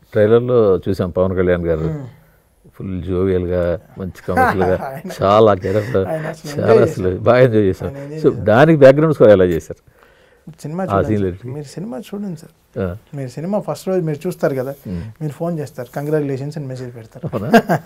ట్రైలర్లో చూసాం పవన్ కళ్యాణ్ గారు ఫుల్ జోవియల్గా మంచి కమర్షియల్గా చాలా క్యారెక్టర్ ఆయన అసలు చాలా enjoy అసలు బాగా ఎంజాయ్ చేశారు ఆయన enjoy సో దానికి బ్యాక్గ్రౌండ్ స్కోర్ ఎలా చేశారు సినిమా ఆ చూడండి scene సార్. లో మీరు సినిమా చూడండి సార్ ఆ, మీరు సినిమా ఫస్ట్ రోజు మీరు చూస్తారు కదా మీరు ఫోన్ చేస్తారు కంగ్రాచులేషన్స్ అని మెసేజ్ పెడతారు అవునా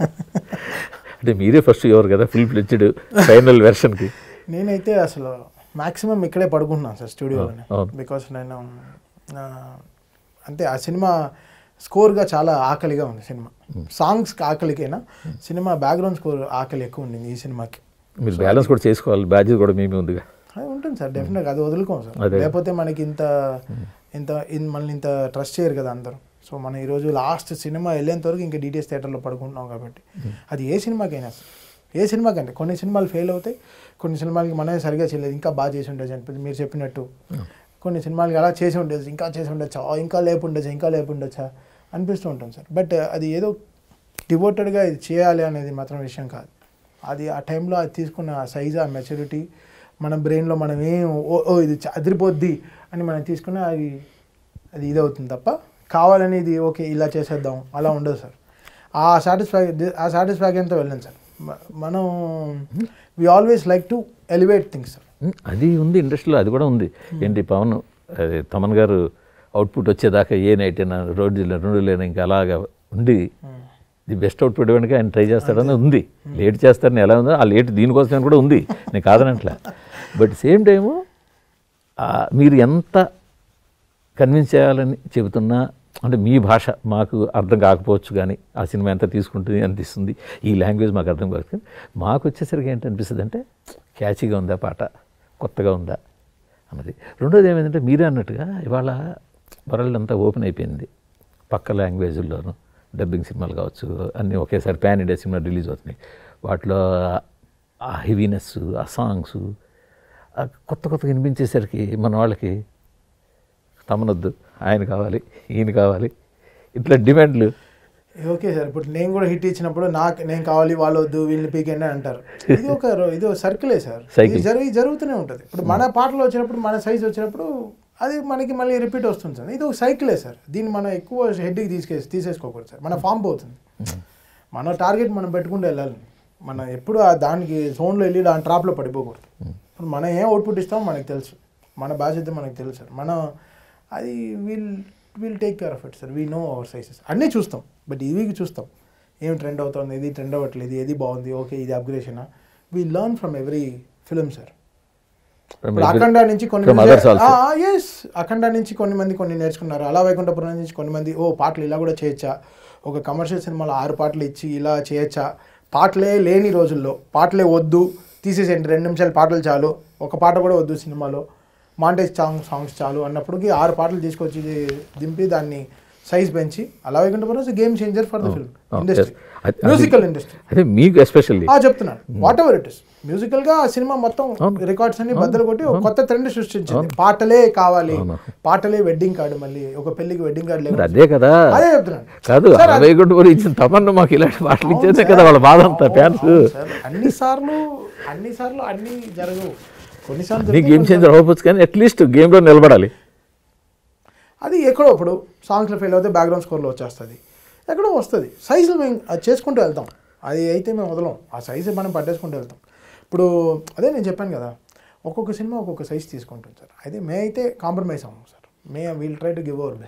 అంటే మీరే ఫస్ట్ ఎవరు కదా ఫుల్ ఫ్లెడ్జ్డ్ ఫైనల్ వెర్షన్కి నేనైతే అసలు మాక్సిమం ఇక్కడే పడుకుంటున్నాను సార్ స్టూడియోలోనే అవును. బికాస్ నేను ఆ, అంటే ఆ సినిమా స్కోర్గా చాలా ఆకలిగా ఉంది సినిమా సాంగ్స్కి ఆకలికైనా సినిమా బ్యాక్గ్రౌండ్ స్కోర్ ఆకలి ఎక్కువ ఉండింది ఈ సినిమాకి మీరు బ్యాలెన్స్ కూడా చేసుకోవాలి బ్యాడ్జెస్ కూడా మేమే ఉందిగా అది ఉంటుంది సార్ డెఫినెట్గా అది వదులుకోం సార్ అదే. లేకపోతే మనకి ఇంత ఇంత ఇన్- మనల్ని ఇంత ట్రస్ట్ చేయరు కదా అందరూ సో మనం ఈరోజు లాస్ట్ సినిమా వెళ్ళేంత వరకు ఇంకా డీటెయిల్స్ థియేటర్లో పడుకుంటున్నాం కాబట్టి అది ఏ సినిమాకైనా సార్ ఏ సినిమాకంటే కొన్ని సినిమాలు ఫెయిల్ అవుతాయి కొన్ని సినిమాలకి మనమే సరిగా చేయలేదు ఇంకా బాగా చేసి ఉండొచ్చు అనిపించి మీరు చెప్పినట్టు కొన్ని సినిమాలకి అలా చేసి ఉండొచ్చు ఇంకా చేసి ఉండొచ్చా ఆ, ఇంకా లేపు ఉండొచ్చా ఇంకా లేపు ఉండొచ్చా అనిపిస్తూ ఉంటుంది సార్ బట్ అది ఏదో డివోటెడ్గా ఇది చేయాలి అనేది మాత్రం విషయం కాదు అది ఆ టైంలో అది తీసుకున్న ఆ సైజ్ ఆ మెచ్యూరిటీ మన బ్రెయిన్లో మనం ఏం ఓ ఓ ఇది చ- అదిరిపోద్ది అని మనం తీసుకున్న అది అది ఇదవుతుంది తప్ప కావాలని ఇది ఓకే ఇలా చేసేద్దాం అలా ఉండదు సార్ ఆ సాటిస్ఫై ఆ సాటిస్ఫాక్షన్తో వెళ్ళాను సార్ మ- మనం we always like to elevate things sir um, అది ఉంది ఇండస్ట్రీలో అది కూడా ఉంది ఏంటి పవన్ అది తమన్ గారు అవుట్పుట్ వచ్చేదాకా ఏ నైట్ అయినా రోడ్డు రెండు లేని ఇంకా అలాగా ఉండి ది బెస్ట్ అవుట్పుట్ ఇవ్వడానికి ఆయన ట్రై చేస్తాడని ఉంది లేట్ చేస్తారని ఎలా ఉందో ఆ లేట్ దీనికోసం కూడా ఉంది నేను కాదనట్లే బట్ సేమ్ టైము మీరు ఎంత కన్విన్స్ చేయాలని చెబుతున్నా అంటే మీ భాష మాకు అర్థం కాకపోవచ్చు కానీ ఆ సినిమా ఎంత తీసుకుంటుంది అనిపిస్తుంది ఈ లాంగ్వేజ్ మాకు అర్థం కాదు కానీ మాకు వచ్చేసరికి ఏంటి అనిపిస్తుంది అంటే క్యాచీగా ఉందా పాట కొత్తగా ఉందా అన్నది రెండోది ఏమైందంటే మీరే అన్నట్టుగా ఇవాళ వరల్డ్ అంతా ఓపెన్ అయిపోయింది పక్క లాంగ్వేజ్ల్లోనూ డబ్బింగ్ సినిమాలు కావచ్చు అన్నీ ఒకేసారి ప్యాన్ ఇండియా సినిమా రిలీజ్ అవుతున్నాయి వాటిలో ఆ హెవీనెస్ ఆ సాంగ్స్ కొత్త కొత్తగా వినిపించేసరికి మన వాళ్ళకి తమనొద్దు ఆయన కావాలి ఈయన కావాలి ఇట్లా డిమాండ్లు ఓకే సార్ ఇప్పుడు నేను కూడా హిట్ ఇచ్చినప్పుడు నాకు నేను కావాలి వాళ్ళు వద్దు వీళ్ళని పీకండి అంటారు ఇది ఒక రో- ఇది ఒక సర్కిలే సార్ Cycle. ఇది జరిగి జరుగుతూనే ఉంటుంది ఇప్పుడు మన పాటలు వచ్చినప్పుడు మన సైజ్ వచ్చినప్పుడు అది మనకి మళ్ళీ రిపీట్ వస్తుంది సార్ ఇది ఒక సైకిలే సార్ దీన్ని మనం ఎక్కువ హెడ్కి తీసుకేసి తీసేసుకోకూడదు సార్ మన ఫామ్ పోతుంది మన టార్గెట్ మనం పెట్టుకుంటూ వెళ్ళాలి మనం ఎప్పుడు ఆ దానికి జోన్లో వెళ్ళి దాని ట్రాప్లో పడిపోకూడదు ఇప్పుడు మనం ఏం అవుట్పుట్ ఇస్తామో మనకు తెలుసు మన బాధ్యత మనకు తెలుసు సార్ మనం అది we'll will take care of it sir we know our sizes అన్నీ చూస్తాం బట్ ఇవి చూస్తాం ఏం ట్రెండ్ అవుతుంది ఇది ట్రెండ్ అవ్వట్లేదు ఏది బాగుంది ఓకే ఇది అప్గ్రేషనా we learn from every film sir ఇప్పుడు అఖండ నుంచి కొన్ని From others also. Yes Akhanda నుంచి కొన్ని మంది కొన్ని నేర్చుకున్నారు అలా వైకుంఠపురం నుంచి కొన్ని మంది ఓ పాటలు ఇలా కూడా చేయొచ్చా ఒక కమర్షియల్ సినిమాలో ఆరు పాటలు ఇచ్చి ఇలా చేయొచ్చా పాటలే లేని రోజుల్లో పాటలే వద్దు తీసేసేయండి రెండు నిమిషాలు పాటలు చాలు ఒక పాట కూడా వద్దు సినిమాలో మాంటేజ్ సాంగ్ సాంగ్స్ చాలు అన్నప్పటికీ ఆరు పాటలు తీసుకొచ్చి దింపి దాన్ని సైజ్ పెంచి అలా Vaikunthapuram game changer for the film Oh, industry yes. అది- అది- మ్యూజికల్ ఇండస్ట్రీ అదే మీకు ఎస్పెషల్లీ ఆ చెప్తున్నాను whatever it is musical గా ఆ సినిమా మొత్తం అవును. రికార్డ్స్ అన్ని బద్దలు కొట్టి ఒక కొత్త ట్రెండ్ సృష్టించింది పాటలే కావాలి అవును. పాటలే వెడ్డింగ్ కార్డు మళ్ళీ ఒక పెళ్లికి వెడ్డింగ్ కార్డు లేదు అదే కదా అదే చెప్తున్నాను కాదు అరవై గుంటు కూడా ఇచ్చిన తమన్ను మాకు ఇలాంటి పాటలు ఇచ్చేదే కదా వాళ్ళ బాధ అంతా ఫ్యాన్స్ అన్ని సార్లు అన్ని సార్లు అన్ని జరగవు కొన్నిసార్లు నీ జరుగుతాయి, గేమ్ చేంజర్ అవ్వచ్చు కానీ అట్లీస్ట్ గేమ్లో నిలబడాలి అది ఎక్కడో ఇప్పుడు సాంగ్స్లో ఫెయిల్ అవుతే బ్యాక్గ్రౌండ్ స్కోర్లో వచ్చేస్తుంది ఎక్కడో వస్తుంది సైజులు మేము అది చేసుకుంటూ వెళ్తాం అది అయితే మేము వదలం ఆ సైజు మనం పట్టేసుకుంటూ వెళ్తాం ఇప్పుడు అదే నేను చెప్పాను కదా ఒక్కొక్క సినిమా ఒక్కొక్క సైజ్ తీసుకుంటుంది సార్ అయితే మే అయితే కాంప్రమైజ్ అవ్వం సార్ మే we'll try to give our best